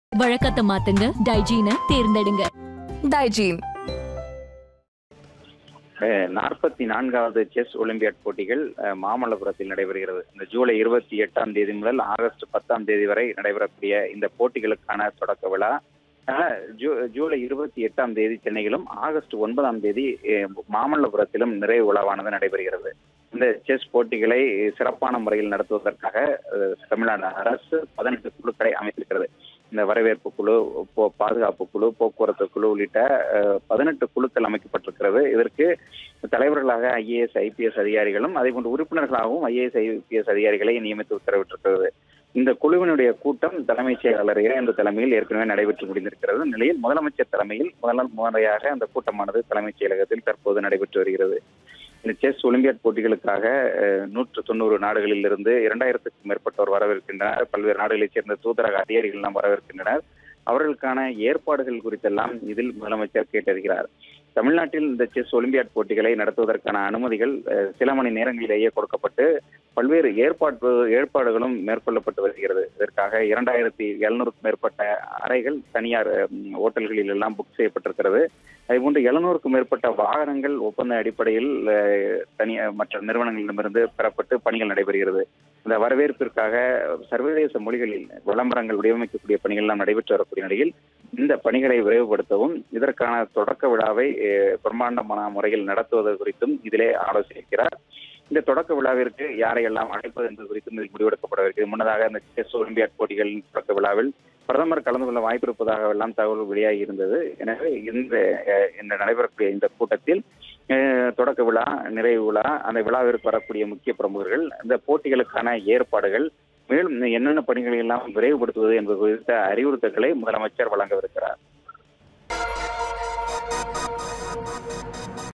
வழக்கத்தை மாத்துங்க டைஜீனை தேர்ந்தெடுங்க டைஜீன் நாற்பத்தி நான்காவது செஸ் ஒலிம்பியாட் போட்டிகள் அஹ், மாமல்லபுரத்தில் நடைபெறுகிறது இந்த ஜூலை இருபத்தி எட்டாம் தேதி முதல் ஆகஸ்ட் பத்தாம் தேதி வரை நடைபெறக்கூடிய இந்த போட்டிகளுக்கான தொடக்க விழா அஹ், ஜூ- ஜூலை இருபத்தி எட்டாம் தேதி சென்னையிலும் ஆகஸ்ட் ஒன்பதாம் தேதி அஹ், மாமல்லபுரத்திலும் நிறைவு விழாவானது நடைபெறுகிறது இந்த செஸ் போட்டிகளை சிறப்பான முறையில் நடத்துவதற்காக அஹ், தமிழ்நாடு அரசு பதினெட்டு குழுக்களை அமைத்திருக்கிறது இந்த வரவேற்பு குழு போ- பாதுகாப்பு குழு போக்குவரத்து குழு உள்ளிட்ட பதினெட்டு குழுக்கள் அமைக்கப்பட்டிருக்கிறது இதற்கு தலைவர்களாக ஐஏஎஸ் ஐபிஎஸ் அதிகாரிகளும் அதே போன்று உறுப்பினர்களாகவும் ஐஏஎஸ் ஐபிஎஸ் அதிகாரிகளை நியமித்து உத்தரவிட்டிருக்கிறது இந்த குழுவினுடைய கூட்டம் தலைமைச் செயலாளர் இறையன்பு தலைமையில் ஏற்கனவே நடைபெற்று முடிந்திருக்கிறது இந்த நிலையில் முதலமைச்சர் தலைமையில் முதல் முறையாக அந்த கூட்டமானது தலைமைச் செயலகத்தில் தற்போது நடைபெற்று வருகிறது இந்த செஸ் ஒலிம்பியாட் போட்டிகளுக்காக அஹ், நூற்று தொண்ணூறு நாடுகளில் இருந்து இரண்டாயிரத்துக்கும் மேற்பட்டோர் வரவிருக்கின்றனர் பல்வேறு நாடுகளைச் சேர்ந்த தூதரக அதிகாரிகள் எல்லாம் வரவிருக்கின்றனர் அவர்களுக்கான ஏற்பாடுகள் குறித்தெல்லாம் இதில் முதலமைச்சர் கேட்டறிகிறார் தமிழ்நாட்டில் இந்த செஸ் ஒலிம்பியாட் போட்டிகளை நடத்துவதற்கான அனுமதிகள் அஹ், சில மணி நேரங்களிலேயே கொடுக்கப்பட்டு பல்வேறு ஏற்பாடு ஏற்பாடுகளும் மேற்கொள்ளப்பட்டு வருகிறது இதற்காக இரண்டாயிரத்தி எழுநூறுக்கும் மேற்பட்ட அறைகள் தனியார் அஹ், ஓட்டல்களில் எல்லாம் புக் செய்யப்பட்டிருக்கிறது அதேபோன்று எழுநூறுக்கும் மேற்பட்ட வாகனங்கள் ஒப்பந்த அடிப்படையில் அஹ், தனியார் மற்ற நிறுவனங்களிடமிருந்து பெறப்பட்டு பணிகள் நடைபெறுகிறது இந்த வரவேற்பிற்காக சர்வதேச மொழிகளில் விளம்பரங்கள் வடிவமைக்கக்கூடிய பணிகள் எல்லாம் நடைபெற்று வரக்கூடிய நிலையில் இந்த பணிகளை விரைவுபடுத்தவும் இதற்கான தொடக்க விழாவை அஹ், பிரம்மாண்டமான முறையில் நடத்துவது குறித்தும் இதிலே ஆலோசிக்கிறார் இந்த தொடக்க விழாவிற்கு யாரையெல்லாம் அழைப்பது என்பது குறித்தும் இதில் முடிவெடுக்கப்படவிருக்கிறது முன்னதாக இந்த செஸ் ஒலிம்பியாட் போட்டிகளின் தொடக்க விழாவில் பிரதமர் கலந்து கொள்ள வாய்ப்பு இருப்பதாக எல்லாம் தகவல் வெளியாகி இருந்தது எனவே இந்த அஹ், இந்த நடைபெறக்கூடிய இந்த கூட்டத்தில் அஹ், தொடக்க விழா நிறைவு விழா அந்த விழாவிற்கு வரக்கூடிய முக்கிய பிரமுகர்கள் இந்த போட்டிகளுக்கான ஏற்பாடுகள் மேலும் என்னென்ன பணிகளை எல்லாம் விரைவுபடுத்துவது என்பது குறித்த அறிவுறுத்தல்களை முதலமைச்சர் வழங்கவிருக்கிறார்